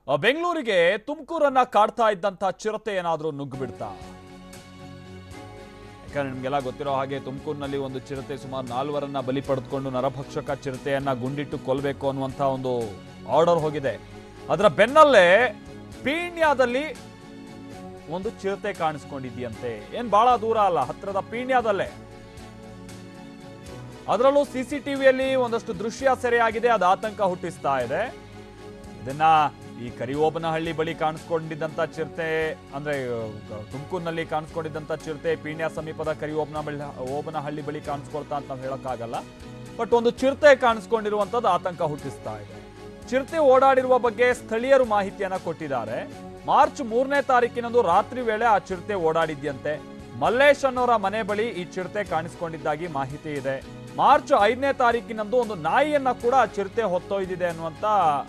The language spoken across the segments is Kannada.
ಆ, ಬೆಂಗಳೂರಿಗೆ ತುಮಕೂರನ್ನ ಕಾಡ್ತಾ ಇದ್ದಂತ ಚಿರತೆ ಏನಾದ್ರೂ ನುಗ್ಗು ಬಿಡ್ತಾ ಯಾಕಂದ್ರೆ ನಿಮ್ಗೆಲ್ಲ ಗೊತ್ತಿರೋ ಹಾಗೆ ತುಮಕೂರಿನಲ್ಲಿ ಒಂದು ಚಿರತೆ ಸುಮಾರು ನಾಲ್ವರನ್ನ ಬಲಿ ಪಡೆದುಕೊಂಡು ನರಭಕ್ಷಕ ಚಿರತೆಯನ್ನ ಗುಂಡಿಟ್ಟು ಕೊಲ್ಲಬೇಕು ಅನ್ನುವಂತ ಒಂದು ಆರ್ಡರ್ ಹೋಗಿದೆ ಅದರ ಬೆನ್ನಲ್ಲೇ ಪೀಣ್ಯದಲ್ಲಿ ಒಂದು ಚಿರತೆ ಕಾಣಿಸ್ಕೊಂಡಿದ್ಯಂತೆ ಏನ್ ಬಹಳ ದೂರ ಅಲ್ಲ ಹತ್ರದ ಪೀಣ್ಯದಲ್ಲೇ ಅದರಲ್ಲೂ ಸಿಸಿಟಿವಿಯಲ್ಲಿ ಒಂದಷ್ಟು ದೃಶ್ಯ ಸೆರೆಯಾಗಿದೆ ಅದು ಆತಂಕ ಹುಟ್ಟಿಸ್ತಾ ಇದೆ ಇದನ್ನ ಈ ಕರಿಓಬನಹಳ್ಳಿ ಬಳಿ ಕಾಣಿಸ್ಕೊಂಡಿದ್ದಂತ ಚಿರತೆ ಅಂದ್ರೆ ತುಮಕೂರಿನಲ್ಲಿ ಕಾಣಿಸ್ಕೊಂಡಿದ್ದಂತ ಚಿರತೆ ಪೀಣ್ಯ ಸಮೀಪದ ಕರಿಓಬನ ಬಳಿ ಓಬನಹಳ್ಳಿ ಬಳಿ ಕಾಣಿಸ್ಕೊಳ್ತಾ ಅಂತ ನಾವು ಹೇಳಕ್ಕಾಗಲ್ಲ ಬಟ್ ಒಂದು ಚಿರತೆ ಕಾಣಿಸ್ಕೊಂಡಿರುವಂತದ್ದು ಆತಂಕ ಹುಟ್ಟಿಸ್ತಾ ಇದೆ ಚಿರತೆ ಓಡಾಡಿರುವ ಬಗ್ಗೆ ಸ್ಥಳೀಯರು ಮಾಹಿತಿಯನ್ನ ಕೊಟ್ಟಿದ್ದಾರೆ ಮಾರ್ಚ್ ಮೂರನೇ ತಾರೀಕಿನಂದು ರಾತ್ರಿ ವೇಳೆ ಆ ಚಿರತೆ ಓಡಾಡಿದ್ಯಂತೆ ಮಲ್ಲೇಶ್ ಅನ್ನೋರ ಮನೆ ಬಳಿ ಈ ಚಿರತೆ ಕಾಣಿಸ್ಕೊಂಡಿದ್ದಾಗಿ ಮಾಹಿತಿ ಇದೆ ಮಾರ್ಚ್ ಐದನೇ ತಾರೀಕಿನಂದು ಒಂದು ನಾಯಿಯನ್ನ ಕೂಡ ಆ ಚಿರತೆ ಹೊತ್ತೊಯ್ದಿದೆ ಅನ್ನುವಂತ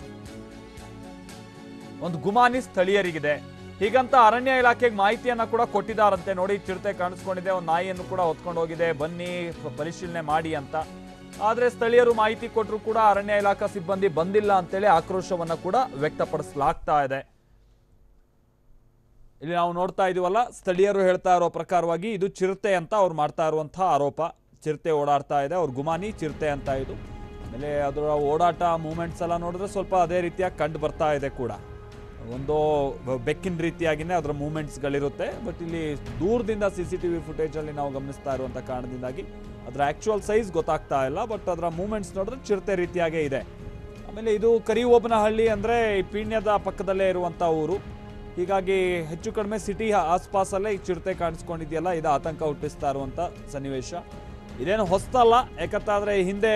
ಒಂದು ಗುಮಾನಿ ಸ್ಥಳೀಯರಿಗಿದೆ ಹೀಗಂತ ಅರಣ್ಯ ಇಲಾಖೆಗೆ ಮಾಹಿತಿಯನ್ನ ಕೂಡ ಕೊಟ್ಟಿದ್ದಾರಂತೆ ನೋಡಿ ಚಿರತೆ ಕಾಣಿಸ್ಕೊಂಡಿದೆ ಒಂದು ನಾಯಿಯನ್ನು ಕೂಡ ಹೊತ್ಕೊಂಡು ಹೋಗಿದೆ ಬನ್ನಿ ಪ- ಪರಿಶೀಲನೆ ಮಾಡಿ ಅಂತ ಆದ್ರೆ ಸ್ಥಳೀಯರು ಮಾಹಿತಿ ಕೊಟ್ಟರು ಕೂಡ ಅರಣ್ಯ ಇಲಾಖಾ ಸಿಬ್ಬಂದಿ ಬಂದಿಲ್ಲ ಅಂತೇಳಿ ಆಕ್ರೋಶವನ್ನ ಕೂಡ ವ್ಯಕ್ತಪಡಿಸಲಾಗ್ತಾ ಇದೆ ಇಲ್ಲಿ ನಾವು ನೋಡ್ತಾ ಇದೀವಲ್ಲ ಸ್ಥಳೀಯರು ಹೇಳ್ತಾ ಇರೋ ಪ್ರಕಾರವಾಗಿ ಇದು ಚಿರತೆ ಅಂತ ಅವ್ರು ಮಾಡ್ತಾ ಇರುವಂತಹ ಆರೋಪ ಚಿರತೆ ಓಡಾಡ್ತಾ ಇದೆ ಅವ್ರ ಗುಮಾನಿ ಚಿರತೆ ಅಂತ ಇದು ಆಮೇಲೆ ಅದರ ಓಡಾಟ ಮೂಮೆಂಟ್ಸ್ ಎಲ್ಲ ನೋಡಿದ್ರೆ ಸ್ವಲ್ಪ ಅದೇ ರೀತಿಯಾಗಿ ಕಂಡು ಬರ್ತಾ ಇದೆ ಕೂಡ ಒಂದು ಬ- ಬೆಕ್ಕಿನ ರೀತಿಯಾಗಿನೇ ಅದರ ಮೂಮೆಂಟ್ಸ್ಗಳಿರುತ್ತೆ ಬಟ್ ಇಲ್ಲಿ ದೂರದಿಂದ ಸಿ ಸಿ ಟಿ ವಿ ಫುಟೇಜಲ್ಲಿ ನಾವು ಗಮನಿಸ್ತಾ ಇರುವಂಥ ಕಾರಣದಿಂದಾಗಿ ಅದರ ಆ್ಯಕ್ಚುಯಲ್ ಸೈಜ್ ಗೊತ್ತಾಗ್ತಾ ಇಲ್ಲ ಬಟ್ ಅದರ ಮೂಮೆಂಟ್ಸ್ ನೋಡಿದ್ರೆ ಚಿರತೆ ರೀತಿಯಾಗೇ ಇದೆ ಆಮೇಲೆ ಇದು ಕರಿಓಬನಹಳ್ಳಿ ಅಂದರೆ ಈ ಪೀಣ್ಯದ ಪಕ್ಕದಲ್ಲೇ ಇರುವಂಥ ಊರು ಹೀಗಾಗಿ ಹೆಚ್ಚು ಕಡಿಮೆ ಸಿಟಿ ಆಸ್ಪಾಸಲ್ಲೇ ಈ ಚಿರತೆ ಕಾಣಿಸ್ಕೊಂಡಿದೆಯಲ್ಲ ಇದು ಆತಂಕ ಹುಟ್ಟಿಸ್ತಾ ಇರುವಂಥ ಸನ್ನಿವೇಶ ಇದೇನು ಹೊಸ್ತಲ್ಲ ಯಾಕಂತಾದ್ರೆ ಹಿಂದೆ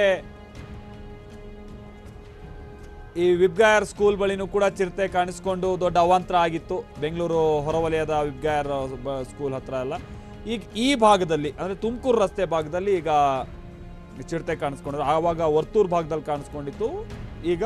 ಈ ವಿಬ್ಗಾಯರ್ ಸ್ಕೂಲ್ ಬಳಿನೂ ಕೂಡ ಚಿರತೆ ಕಾಣಿಸ್ಕೊಂಡು ದೊಡ್ಡ ಅವಾಂತರ ಆಗಿತ್ತು ಬೆಂಗಳೂರು ಹೊರವಲಯದ ವಿಬ್ಗಾಯರ್ ಬ- ಸ್ಕೂಲ್ ಹತ್ರ ಎಲ್ಲ ಈಗ ಈ ಭಾಗದಲ್ಲಿ ಅಂದರೆ ತುಮಕೂರು ರಸ್ತೆ ಭಾಗದಲ್ಲಿ ಈಗ ಚಿರತೆ ಕಾಣಿಸ್ಕೊಂಡಿದ್ರು ಆವಾಗ ವರ್ತೂರ್ ಭಾಗದಲ್ಲಿ ಕಾಣಿಸ್ಕೊಂಡಿತ್ತು ಈಗ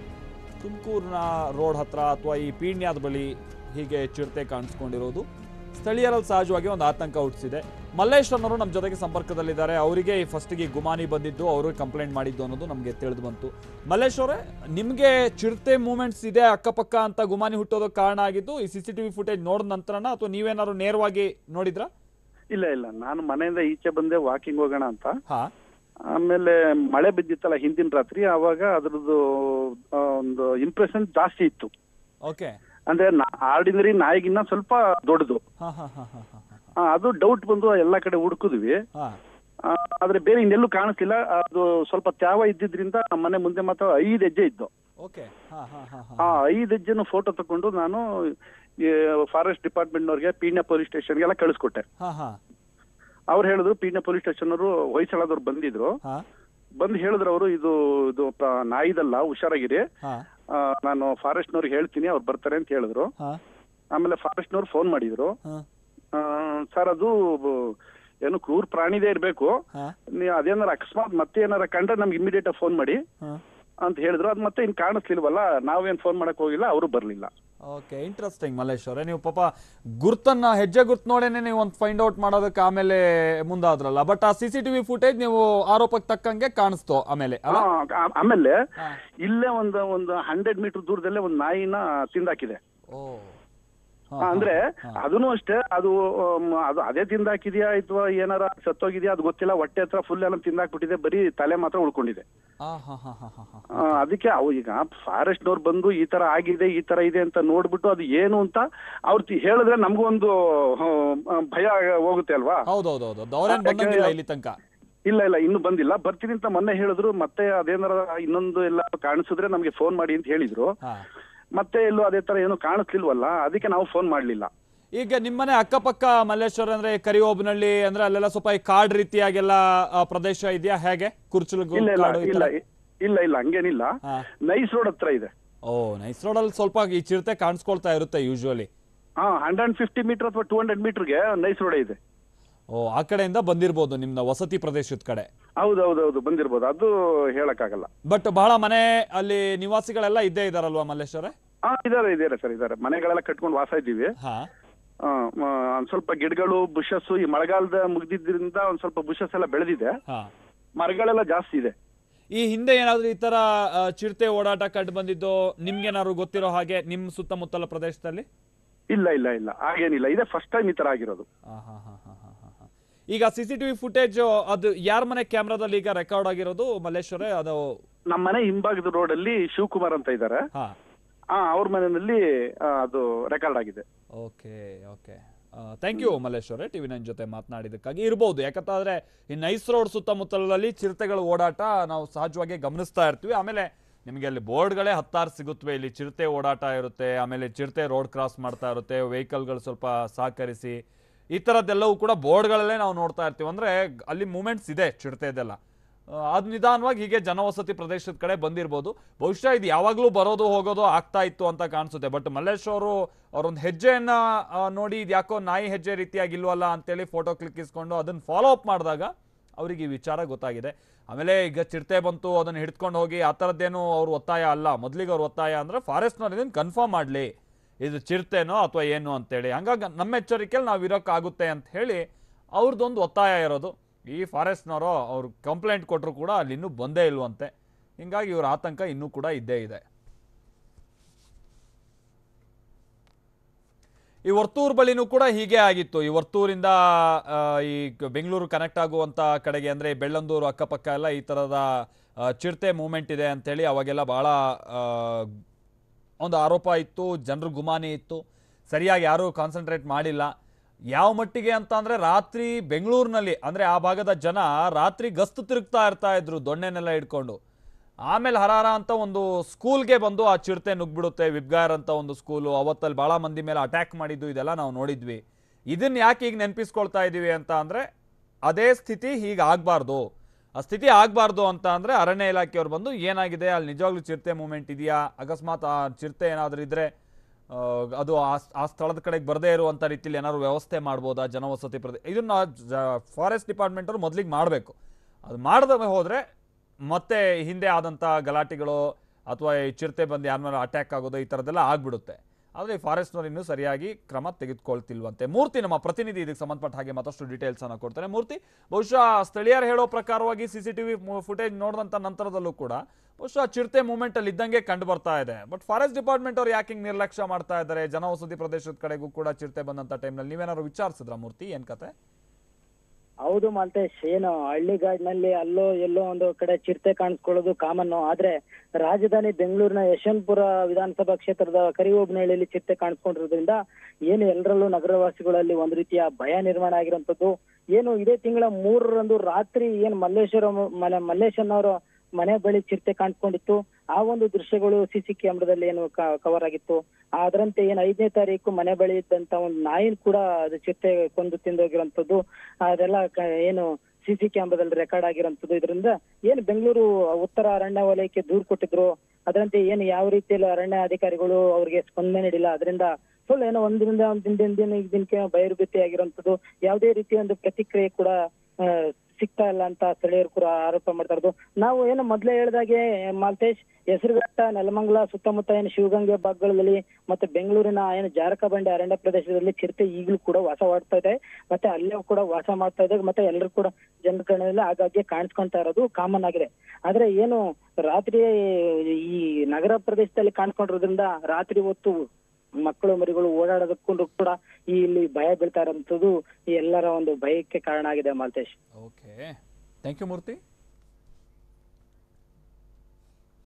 ತುಮಕೂರಿನ ರೋಡ್ ಹತ್ರ ಅಥವಾ ಈ ಪೀಣ್ಯದ ಬಳಿ ಹೀಗೆ ಚಿರತೆ ಕಾಣಿಸ್ಕೊಂಡಿರೋದು ಸ್ಥಳೀಯರಲ್ಲಿ ಸಹಜವಾಗಿ ಒಂದು ಆತಂಕ ಹುಟ್ಟಿಸಿದೆ ಮಲ್ಲೇಶ್ ಅನ್ನೋರು ನಮ್ಮ ಜೊತೆಗೆ ಸಂಪರ್ಕದಲ್ಲಿದ್ದಾರೆ ಅವರಿಗೆ ಫಸ್ಟಿಗೆ ಗುಮಾನಿ ಬಂದಿದ್ದು ಅವರು ಕಂಪ್ಲೇಂಟ್ ಮಾಡಿದ್ದು ಅನ್ನೋದು ನಮಗೆ ತಿಳಿದು ಬಂತು ಮಲ್ಲೇಶ್ ಅವರೇ ನಿಮಗೆ ಚಿರತೆ ಮೂಮೆಂಟ್ಸ್ ಇದೆ ಅಕ್ಕಪಕ್ಕ ಅಂತ ಗುಮಾನಿ ಹುಟ್ಟೋದಕ್ಕೆ ಕಾರಣ ಆಗಿದ್ದು ಈ C C T V footage ನೋಡಿದ ನಂತರನ ಅಥವಾ ನೀವೇನಾದ್ರು ನೇರವಾಗಿ ನೋಡಿದ್ರಾ ಇಲ್ಲ ಇಲ್ಲ ನಾನು ಮನೆಯಿಂದ ಈಚೆ ಬಂದೆ ವಾಕಿಂಗ್ ಹೋಗೋಣ ಅಂತ ಹಾ ಆಮೇಲೆ ಮಳೆ ಬಿದ್ದಿತ್ತಲ್ಲ ಹಿಂದಿನ ರಾತ್ರಿ ಆವಾಗ ಅದ್ರದ್ದು ಆ, ಒಂದು ಇಂಪ್ರೆಷನ್ ಜಾಸ್ತಿ ಇತ್ತು ಓಕೆ ಅಂದ್ರೆ ಆರ್ಡಿನರಿ ನಾಯಿಗಿನ್ನ ಸ್ವಲ್ಪ ದೊಡ್ಡದು ಹಾ ಹಾ ಹಾ ಹಾ ಹಾ ಆ, ಅದು ಡೌಟ್ ಬಂದು ಎಲ್ಲಾ ಕಡೆ ಹುಡುಕಿದ್ವಿ ಹಾ ಆ, ಆದ್ರೆ ಬೇರೆ ಇನ್ನೆಲ್ಲೂ ಕಾಣಿಸ್ಲಿಲ್ಲ ಅದು ಸ್ವಲ್ಪ ತ್ಯಾವ ಇದ್ದಿದ್ರಿಂದ ನಮ್ಮ ಮನೆ ಮುಂದೆ ಮಾತ್ರ ಐದು ಹೆಜ್ಜೆ ಇದ್ದು ಓಕೆ ಹಾ ಹಾ ಹಾ ಹಾ ಆ ಐದು ಹೆಜ್ಜೆನು ಫೋಟೋ ತಕೊಂಡು ನಾನು ಫಾರೆಸ್ಟ್ ಡಿಪಾರ್ಟ್ಮೆಂಟ್ನವ್ರಿಗೆ ಪೀಣ್ಯ ಪೊಲೀಸ್ ಸ್ಟೇಷನ್ಗೆಲ್ಲ ಕಳಿಸ್ಕೊಟ್ಟೆ ಹಾ ಹಾ ಅವ್ರು ಹೇಳಿದ್ರು ಪೀಣ್ಯ ಪೊಲೀಸ್ ಸ್ಟೇಷನ್ ಅವರು ಹೊಯ್ಸಳದವ್ರು ಬಂದಿದ್ರು ಹಾ ಬಂದು ಹೇಳಿದ್ರು ಅವರು ಇದು ಇದು ಪ- ನಾಯಿದಲ್ಲ ಹುಷಾರಾಗಿರಿ ಹಾ ಆ, ನಾನು ಫಾರೆಸ್ಟ್ನವ್ರಿಗೆ ಹೇಳ್ತೀನಿ ಅವ್ರು ಬರ್ತಾರೆ ಅಂತ ಹೇಳಿದ್ರು ಹಾ ಆಮೇಲೆ ಫಾರೆಸ್ಟ್ನವ್ರು ಫೋನ್ ಮಾಡಿದ್ರು ಹಾ ಸರ್ ಅದು ಬ- ಏನು ಕ್ರೂರ್ ಪ್ರಾಣಿದೇ ಇರಬೇಕು ಹಾ ನೀವು ಅದೇನಾರ ಅಕಸ್ಮಾತ್ ಮತ್ತೆ ಏನಾರ ಕಂಡ್ರೆ ನಮ್ಗೆ ಇಮಿಡಿಯೇಟ್ ಫೋನ್ ಮಾಡಿ ಹಾ ಅಂತ ಹೇಳಿದ್ರು ಅದು ಮತ್ತೆ ಇನ್ ಕಾಣಿಸ್ಲಿಲ್ವಲ್ಲ ನಾವೇನ್ ಫೋನ್ ಮಾಡಕ್ ಹೋಗಿಲ್ಲ ಅವರು ಬರ್ಲಿಲ್ಲ ಓಕೆ ಇಂಟ್ರೆಸ್ಟಿಂಗ್ ಮಲ್ಲೇಶ್ ಅವರೇ ನೀವು ಪಾಪ ಗುರ್ತನ್ನ ಹೆಜ್ಜೆ ಗುರ್ತು ನೋಡೇನೆ ನೀವು ಒಂದು ಫೈಂಡ್ ಔಟ್ ಮಾಡೋದಕ್ಕೆ ಆಮೇಲೆ ಮುಂದಾದ್ರಲ್ಲ ಬಟ್ ಆ ಸಿ ಸಿ ಟಿವಿ ಫುಟೇಜ್ ನೀವು ಆರೋಪಕ್ಕೆ ತಕ್ಕಂಗೆ ಕಾಣಿಸ್ತು ಆಮೇಲೆ ಅಲ್ಲ ಆ, ಆ- ಆಮೇಲೆ ಹಾ. ಇಲ್ಲೇ ಒಂದು ಒಂದು ಹಂಡ್ರೆಡ್ ಮೀಟರ್ ದೂರದಲ್ಲೇ ಒಂದು ನಾಯಿನ ತಿಂದಾಕಿದೆ ಓ ಆ, ಅಂದ್ರೆ ಅದನ್ನು ಅಷ್ಟೇ ಅದು ಆಮ್, ಅದು ಅದೇ ತಿಂದಾಕಿದ್ಯಾ ಅಥವಾ ಏನಾರ ಸತ್ತೋಗಿದ್ಯಾ ಅದು ಗೊತ್ತಿಲ್ಲ ಹೊಟ್ಟೆ ಹತ್ರ ಫುಲ್ ಎಲ್ಲ ತಿಂದಾಕ್ಬಿಟ್ಟಿದೆ ಬರೀ ತಲೆ ಮಾತ್ರ ಉಳ್ಕೊಂಡಿದೆ ಆ, ಹಾ ಹಾ ಹಾ ಹಾ ಹಾ ಆ, ಅದಕ್ಕೆ ಅವು ಈಗ ಫಾರೆಸ್ಟ್ನವ್ರು ಬಂದು ಈ ತರ ಆಗಿದೆ ಈ ತರ ಇದೆ ಅಂತ ನೋಡ್ಬಿಟ್ಟು ಅದು ಏನು ಅಂತ ಅವ್ರು ತಿ- ಹೇಳಿದ್ರೆ ನಮಗೂ ಒಂದು ಆ, ಭಯ ಹೋಗುತ್ತೆ ಅಲ್ವಾ ಹೌದೌದೌದು ಅವ್ರೇನ್ ಬಂದಂಗಿಲ್ಲ ಇಲ್ಲಿ ತನಕ ಇಲ್ಲ ಇಲ್ಲ ಇನ್ನು ಬಂದಿಲ್ಲ ಬರ್ತೀನಿ ಅಂತ ಮೊನ್ನೆ ಹೇಳಿದ್ರು ಮತ್ತೆ ಅದೇನಾರ ಇನ್ನೊಂದು ಎಲ್ಲ ಕಾಣಿಸಿದ್ರೆ ನಮಗೆ ಫೋನ್ ಮಾಡಿ ಅಂತ ಹೇಳಿದ್ರು ಹಾ ಮತ್ತೆ ಎಲ್ಲೂ ಅದೇ ತರ ಏನು ಕಾಣಿಸ್ಲಿಲ್ವಲ್ಲ ಅದಕ್ಕೆ ನಾವು ಫೋನ್ ಮಾಡ್ಲಿಲ್ಲ ಈಗ ನಿಮ್ಮನೆ ಅಕ್ಕಪಕ್ಕ ಮಲ್ಲೇಶ್ವರ ಅಂದ್ರೆ ಕರಿಯೋಬನಹಳ್ಳಿ ಅಂದ್ರೆ ಅಲ್ಲೆಲ್ಲ ಸ್ವಲ್ಪ ಈ ಕಾಡ್ ರೀತಿಯಾಗೆಲ್ಲ ಆ, ಪ್ರದೇಶ ಇದೆಯಾ ಹೇಗೆ ಕುರ್ಚಲು ಇಲ್ಲ ಇಲ್ಲ ಕಾಡು ಈ ಇಲ್ಲ ತರ? ಇಲ್ಲ ಇಲ್ಲ ಹಂಗೇನಿಲ್ಲ ಹಾ. ನೈಸ್ ರೋಡ್ ಹತ್ರ ಇದೆ ಓ ನೈಸ್ ರೋಡಲ್ಲಿ ಸ್ವಲ್ಪ ಈ ಚಿರತೆ ಕಾಣಿಸ್ಕೊಳ್ತಾ ಇರುತ್ತೆ ಯೂಶುವಲಿ ಹಾ ಹಂಡ್ರೆಡ್ ಫಿಫ್ಟಿ ಮೀಟರ್ ಅಥವಾ ಟೂ ಹಂಡ್ರೆಡ್ ಮೀಟರ್ಗೆ ನೈಸ್ ರೋಡ್ ಇದೆ ಓ ಆ ಕಡೆಯಿಂದ ಬಂದಿರ್ಬೋದು ನಿಮ್ನ ವಸತಿ ಪ್ರದೇಶದ ಕಡೆ ಹೌದೌದೌದು ಬಂದಿರ್ಬೋದು ಅದು ಹೇಳಕ್ಕಾಗಲ್ಲ ಬಟ್ ಬಹಳ ಮನೆ ಅಲ್ಲಿ ನಿವಾಸಿಗಳೆಲ್ಲ ಇದ್ದೇ ಇದಾರಲ್ವಾ ಮಲ್ಲೇಶ್ವರೇ ಹಾ ಇದಾರೆ ಇದಾರೆ ಸರ್ ಇದಾರೆ ಮನೆಗಳೆಲ್ಲ ಕಟ್ಕೊಂಡು ವಾಸ ಇದ್ದೀವಿ ಹಾ ಆ, ಮ, ಒಂದ್ ಸ್ವಲ್ಪ ಗಿಡಗಳು ಬುಷಸ್ ಈ ಮಳೆಗಾಲದ ಮುಗ್ದಿದ್ರಿಂದ ಒಂದ್ ಸ್ವಲ್ಪ ಬುಷಸ್ ಎಲ್ಲ ಬೆಳೆದಿದೆ ಹಾ ಮರಗಳೆಲ್ಲ ಜಾಸ್ತಿ ಇದೆ ಈ ಹಿಂದೆ ಏನಾದ್ರು ಈ ತರ ಆ, ಚಿರತೆ ಓಡಾಟ ಕಂಡು ಬಂದಿದ್ದು ನಿಮ್ಗೇನಾದ್ರು ಗೊತ್ತಿರೋ ಹಾಗೆ ನಿಮ್ಮ ಸುತ್ತಮುತ್ತಲ ಪ್ರದೇಶದಲ್ಲಿ ಇಲ್ಲ ಇಲ್ಲ ಇಲ್ಲ ಹಾಗೇನಿಲ್ಲ ಇದೇ ಫಸ್ಟ್ ಟೈಮ್ ಈ ತರ ಆಗಿರೋದು ಆ, ಹಾ, ಹಾ, ಹಾ, ಹಾ, ಹಾ, ಹಾ. ಈಗ ಸಿ ಸಿ ಟಿವಿ ಫುಟೇಜ್ ಅದು ಯಾರ ಮನೆ ಕ್ಯಾಮ್ರಾದಲ್ಲಿ ಈಗ ರೆಕಾರ್ಡ್ ಆಗಿರೋದು ಮಲ್ಲೇಶ್ವರ ಅದು ನಮ್ಮ ಮನೆ ಹಿಂಭಾಗದ ರೋಡ್ ಅಲ್ಲಿ ಶಿವಕುಮಾರ್ ಅಂತ ಇದ್ದಾರೆ ಹಾ ಆ ಅವ್ರ ಮನೆಯಲ್ಲಿ ಆ, ಅದು ರೆಕಾರ್ಡ್ ಆಗಿದೆ okay okay thank you Malleshwara TV nine ಜೊತೆ ಮಾತನಾಡಿದ್ದಕ್ಕಾಗಿ ಇರ್ಬೋದು ಯಾಕಂತಂದ್ರೆ ಈ ನೈಸ್ ರೋಡ್ ಸುತ್ತಮುತ್ತಲಲ್ಲಿ ಚಿರತೆಗಳ ಓಡಾಟ ನಾವು ಸಹಜವಾಗಿ ಗಮನಿಸ್ತಾ ಇರ್ತೀವಿ ಆಮೇಲೆ ನಿಮಗೆ ಅಲ್ಲಿ ಬೋರ್ಡ್ಗಳೇ ಹತ್ತಾರು ಸಿಗುತ್ತವೆ ಇಲ್ಲಿ ಚಿರತೆ ಓಡಾಟ ಇರುತ್ತೆ ಆಮೇಲೆ ಚಿರತೆ ರೋಡ್ ಕ್ರಾಸ್ ಮಾಡ್ತಾ ಇರುತ್ತೆ ವೆಹಿಕಲ್ಗಳು ಸ್ವಲ್ಪ ಸಹಕರಿಸಿ ಈ ಥರದ್ದೆಲ್ಲವೂ ಕೂಡ ಬೋರ್ಡ್ಗಳಲ್ಲೇ ನಾವು ನೋಡ್ತಾ ಇರ್ತೀವಿ ಅಂದರೆ ಅಲ್ಲಿ ಮೂಮೆಂಟ್ಸ್ ಇದೆ ಚಿರತೆದೆಲ್ಲ ಆ, ಅದು ನಿಧಾನವಾಗಿ ಹೀಗೆ ಜನವಸತಿ ಪ್ರದೇಶದ ಕಡೆ ಬಂದಿರ್ಬೋದು ಬಹುಶಃ ಇದು ಯಾವಾಗಲೂ ಬರೋದು ಹೋಗೋದು ಆಗ್ತಾ ಇತ್ತು ಅಂತ ಕಾಣಿಸುತ್ತೆ ಬಟ್ ಮಲ್ಲೇಶ್ ಅವರು ಅವರೊಂದು ಹೆಜ್ಜೆಯನ್ನ ಆ, ನೋಡಿ ಇದು ಯಾಕೋ ನಾಯಿ ಹೆಜ್ಜೆ ರೀತಿಯಾಗಿಲ್ವಲ್ಲ ಅಂತೇಳಿ ಫೋಟೋ ಕ್ಲಿಕ್ ಇಸ್ಕೊಂಡು ಅದನ್ನು ಫಾಲೋ ಅಪ್ ಮಾಡಿದಾಗ ಅವರಿಗೆ ಈ ವಿಚಾರ ಗೊತ್ತಾಗಿದೆ ಆಮೇಲೆ ಈಗ ಚಿರತೆ ಬಂತು ಅದನ್ನು ಹಿಡ್ಕೊಂಡು ಹೋಗಿ ಆ ಥರದ್ದೇನು ಅವ್ರ ಒತ್ತಾಯ ಅಲ್ಲ ಮೊದಲಿಗೆ ಅವ್ರ ಒತ್ತಾಯ ಅಂದರೆ ಫಾರೆಸ್ಟ್ನವ್ರು ಇದನ್ನು ಕನ್ಫರ್ಮ್ ಮಾಡಲಿ ಇದು ಚಿರತೆನೋ ಅಥವಾ ಏನು ಅಂತೇಳಿ ಹಂಗಾಗಿ ನಮ್ಮ ಎಚ್ಚರಿಕೆಯಲ್ಲಿ ನಾವು ಇರೋಕ್ಕಾಗುತ್ತೆ ಅಂತ ಹೇಳಿ ಅವ್ರದ್ದೊಂದು ಒತ್ತಾಯ ಇರೋದು ಈ ಫಾರೆಸ್ಟ್ನವರು ಅವ್ರು ಕಂಪ್ಲೇಂಟ್ ಕೊಟ್ಟರು ಕೂಡ ಅಲ್ಲಿ ಇನ್ನೂ ಬಂದೇ ಇಲ್ವಂತೆ ಹಿಂಗಾಗಿ ಇವ್ರ ಆತಂಕ ಇನ್ನೂ ಕೂಡ ಇದ್ದೇ ಇದೆ ಈ ವರ್ತೂರ್ ಬಳಿನೂ ಕೂಡ ಹೀಗೆ ಆಗಿತ್ತು ಈ ವರ್ತೂರಿಂದ ಆ, ಈ ಕ- ಬೆಂಗಳೂರು ಕನೆಕ್ಟ್ ಆಗುವಂತ ಕಡೆಗೆ ಅಂದ್ರೆ ಈ ಬೆಳ್ಳಂದೂರು ಅಕ್ಕಪಕ್ಕ ಎಲ್ಲ ಈ ತರದ ಆ, ಚಿರತೆ ಮೂಮೆಂಟ್ ಇದೆ ಅಂತೇಳಿ ಅವಾಗೆಲ್ಲ ಬಹಳ ಆ, ಒಂದು ಆರೋಪ ಇತ್ತು ಜನರು ಗುಮಾನಿ ಇತ್ತು ಸರಿಯಾಗಿ ಯಾರೂ ಕಾನ್ಸಂಟ್ರೇಟ್ ಮಾಡಿಲ್ಲ ಯಾವ ಮಟ್ಟಿಗೆ ಅಂತ ಅಂದ್ರೆ ರಾತ್ರಿ ಬೆಂಗಳೂರಿನಲ್ಲಿ ಅಂದ್ರೆ ಆ ಭಾಗದ ಜನ ರಾತ್ರಿ ಗಸ್ತು ತಿರುಗ್ತಾ ಇರ್ತಾ ಇದ್ರು ದೊಣ್ಣೆನೆಲ್ಲ ಹಿಡ್ಕೊಂಡು ಆಮೇಲೆ ಹರಾರ ಅಂತ ಒಂದು ಸ್ಕೂಲ್ಗೆ ಬಂದು ಆ ಚಿರತೆ ನುಗ್ಬಿಡುತ್ತೆ ವಿಬ್ಗಾರ್ ಅಂತ ಒಂದು ಸ್ಕೂಲು ಅವತ್ತಲ್ಲಿ ಭಾಳ ಮಂದಿ ಮೇಲೆ ಅಟ್ಯಾಕ್ ಮಾಡಿದ್ದು ಇದೆಲ್ಲ ನಾವು ನೋಡಿದ್ವಿ ಇದನ್ನ ಯಾಕೆ ಈಗ ನೆನಪಿಸ್ಕೊಳ್ತಾ ಇದ್ದೀವಿ ಅಂತ ಅಂದ್ರೆ ಅದೇ ಸ್ಥಿತಿ ಹೀಗೆ ಆಗಬಾರ್ದು ಆ ಸ್ಥಿತಿ ಆಗಬಾರ್ದು ಅಂತ ಅಂದ್ರೆ ಅರಣ್ಯ ಇಲಾಖೆಯವ್ರು ಬಂದು ಏನಾಗಿದೆ ಅಲ್ಲಿ ನಿಜವಾಗ್ಲೂ ಚಿರತೆ ಮೂಮೆಂಟ್ ಇದೆಯಾ ಅಕಸ್ಮಾತ್ ಆ ಚಿರತೆ ಏನಾದರೂ ಇದ್ರೆ ಆ, ಅದು ಆ ಆ ಸ್ಥಳದ ಕಡೆಗೆ ಬರದೇ ಇರುವಂಥ ರೀತಿಯಲ್ಲಿ ಏನಾದ್ರು ವ್ಯವಸ್ಥೆ ಮಾಡ್ಬೋದಾ ಜನವಸತಿ ಪ್ರದೇಶ ಇದನ್ನ ಫಾರೆಸ್ಟ್ ಡಿಪಾರ್ಟ್ಮೆಂಟ್ ಅವ್ರು ಮೊದಲಿಗೆ ಮಾಡಬೇಕು ಅದು ಮಾಡದ ಹೋದರೆ ಮತ್ತೆ ಹಿಂದೆ ಆದಂಥ ಗಲಾಟೆಗಳು ಅಥವಾ ಈ ಚಿರತೆ ಬಂದು ಯಾರ ಮೇಲೆ ಅಟ್ಯಾಕ್ ಆಗೋದು ಈ ಥರದ್ದೆಲ್ಲ ಆಗ್ಬಿಡುತ್ತೆ ಆದರೆ ಈ ಫಾರೆಸ್ಟ್ನವ್ರು ಇನ್ನೂ ಸರಿಯಾಗಿ ಕ್ರಮ ತೆಗೆದುಕೊಳ್ತಿಲ್ವಂತೆ ಮೂರ್ತಿ ನಮ್ಮ ಪ್ರತಿನಿಧಿ ಇದಕ್ಕೆ ಸಂಬಂಧಪಟ್ಟ ಹಾಗೆ ಮತ್ತಷ್ಟು ಡೀಟೇಲ್ಸ್ ಅನ್ನು ಕೊಡ್ತಾರೆ ಮೂರ್ತಿ ಬಹುಶಃ ಸ್ಥಳೀಯರು ಹೇಳೋ ಪ್ರಕಾರವಾಗಿ C C T V footage ನೋಡಿದಂಥ ನಂತರದಲ್ಲೂ ಕೂಡ ಬಹುಶಃ ಚಿರತೆ ಮೂವ್ಮೆಂಟ್ ಅಲ್ಲಿ ಇದ್ದಂಗೆ ಕಂಡು ಬರ್ತಾ ಇದೆ ಬಟ್ ಫಾರೆಸ್ಟ್ ಡಿಪಾರ್ಟ್ಮೆಂಟ್ ಅವ್ರು ಯಾಕೆ ಹಿಂಗ್ ನಿರ್ಲಕ್ಷ್ಯ ಮಾಡ್ತಾ ಇದ್ದಾರೆ ಜನವಸತಿ ಪ್ರದೇಶದ ಕಡೆಗೂ ಕೂಡ ಚಿರತೆ ಬಂದಂಥ ಟೈಮ್ನಲ್ಲಿ ನೀವೇನಾದ್ರು ವಿಚಾರಿಸಿದ್ರ ಮೂರ್ತಿ ಏನ್ ಕತೆ ಹೌದು ಮಾಲ್ತೇಶ್ ಏನು ಹಳ್ಳಿಗಾಡಿನಲ್ಲಿ ಅಲ್ಲೋ ಎಲ್ಲೋ ಒಂದು ಕಡೆ ಚಿರತೆ ಕಾಣಿಸ್ಕೊಳ್ಳೋದು ಕಾಮನ್ನು ಆದ್ರೆ ರಾಜಧಾನಿ ಬೆಂಗಳೂರಿನ ಯಶವಂತಪುರ ವಿಧಾನಸಭಾ ಕ್ಷೇತ್ರದ ಕರಿಹೋಬನಹಳ್ಳಿಯಲ್ಲಿ ಚಿರತೆ ಕಾಣಿಸ್ಕೊಂಡಿರೋದ್ರಿಂದ ಏನು ಎಲ್ಲರಲ್ಲೂ ನಗರವಾಸಿಗಳಲ್ಲಿ ಒಂದು ರೀತಿಯ ಭಯ ನಿರ್ಮಾಣ ಆಗಿರುವಂತದ್ದು ಏನು ಇದೇ ತಿಂಗಳ ಮೂರರಂದು ರಾತ್ರಿ ಏನು ಮಲ್ಲೇಶ್ವರ ಮನೆ ಮಲ್ಲೇಶನ್ನವರ ಮನೆ ಬಳಿ ಚಿರತೆ ಕಾಣಿಸ್ಕೊಂಡಿತ್ತು ಆ ಒಂದು ದೃಶ್ಯಗಳು ಸಿಸಿ ಕ್ಯಾಮ್ರಾದಲ್ಲಿ ಏನು ಕವರ್ ಆಗಿತ್ತು ಅದರಂತೆ ಏನು ಐದನೇ ತಾರೀಕು ಮನೆ ಬಳಿ ಇದ್ದಂತ ಒಂದು ನಾಯಿನ್ ಕೂಡ ಅದು ಚಿರತೆ ಕೊಂದು ತಿಂದೋಗಿರುವಂತದ್ದು ಅದೆಲ್ಲ ಕ- ಏನು ಸಿಸಿ ಕ್ಯಾಮ್ರಾದಲ್ಲಿ ರೆಕಾರ್ಡ್ ಆಗಿರೋಂಥದ್ದು ಇದರಿಂದ ಏನು ಬೆಂಗಳೂರು ಉತ್ತರ ಅರಣ್ಯ ವಲಯಕ್ಕೆ ದೂರು ಕೊಟ್ಟಿದ್ರು ಅದರಂತೆ ಏನು ಯಾವ ರೀತಿಯಲ್ಲಿ ಅರಣ್ಯ ಅಧಿಕಾರಿಗಳು ಅವ್ರಿಗೆ ಸ್ಪಂದನೆ ನೀಡಿಲ್ಲ ಅದರಿಂದ ಫುಲ್ ಏನೋ ಒಂದಿನಿಂದ ಒಂದ್ ದಿನ ದಿನ ದಿನಕ್ಕೆ ಬೈರುಗತಿ ಆಗಿರುವಂತದ್ದು ಯಾವುದೇ ರೀತಿಯ ಒಂದು ಪ್ರತಿಕ್ರಿಯೆ ಕೂಡ ಆ, ಸಿಗ್ತಾ ಇಲ್ಲ ಅಂತ ಸ್ಥಳೀಯರು ಕೂಡ ಆರೋಪ ಮಾಡ್ತಾ ಇರೋದು ನಾವು ಏನು ಮೊದ್ಲೇ ಹೇಳ್ದಾಗೆ ಮಾಲ್ತೇಶ್ ಹೆಸರುಘಟ್ಟ ನೆಲಮಂಗಲ ಸುತ್ತಮುತ್ತ ಏನು ಶಿವಗಂಗೆ ಭಾಗಗಳಲ್ಲಿ ಮತ್ತೆ ಬೆಂಗಳೂರಿನ ಏನು ಜಾರಕಬಂಡಿ ಅರಣ್ಯ ಪ್ರದೇಶದಲ್ಲಿ ಚಿರತೆ ಈಗಲೂ ಕೂಡ ವಾಸವಾಡ್ತಾ ಇದೆ ಮತ್ತೆ ಅಲ್ಲೇ ಕೂಡ ವಾಸ ಮಾಡ್ತಾ ಇದೆ ಮತ್ತೆ ಎಲ್ಲರೂ ಕೂಡ ಜನರ ಕಣ್ಣಲ್ಲಿ ಆಗಾಗ್ಗೆ ಕಾಣಿಸ್ಕೊಂತಾ ಇರೋದು ಕಾಮನ್ ಆಗಿದೆ ಆದ್ರೆ ಏನು ರಾತ್ರಿ ಈ ನಗರ ಪ್ರದೇಶದಲ್ಲಿ ಕಾಣಿಸ್ಕೊಂಡಿರೋದ್ರಿಂದ ರಾತ್ರಿ ಹೊತ್ತು ಮಕ್ಕಳು ಮರಿಗಳು ಓಡಾಡೋದಕ್ಕೂ ಕೂಡ ಈ ಇಲ್ಲಿ ಭಯ ಬೀಳ್ತಾ ಇರೋಂಥದ್ದು ಈ ಎಲ್ಲರ ಒಂದು ಭಯಕ್ಕೆ ಕಾರಣ ಆಗಿದೆ Maltesh okay thank you Murthy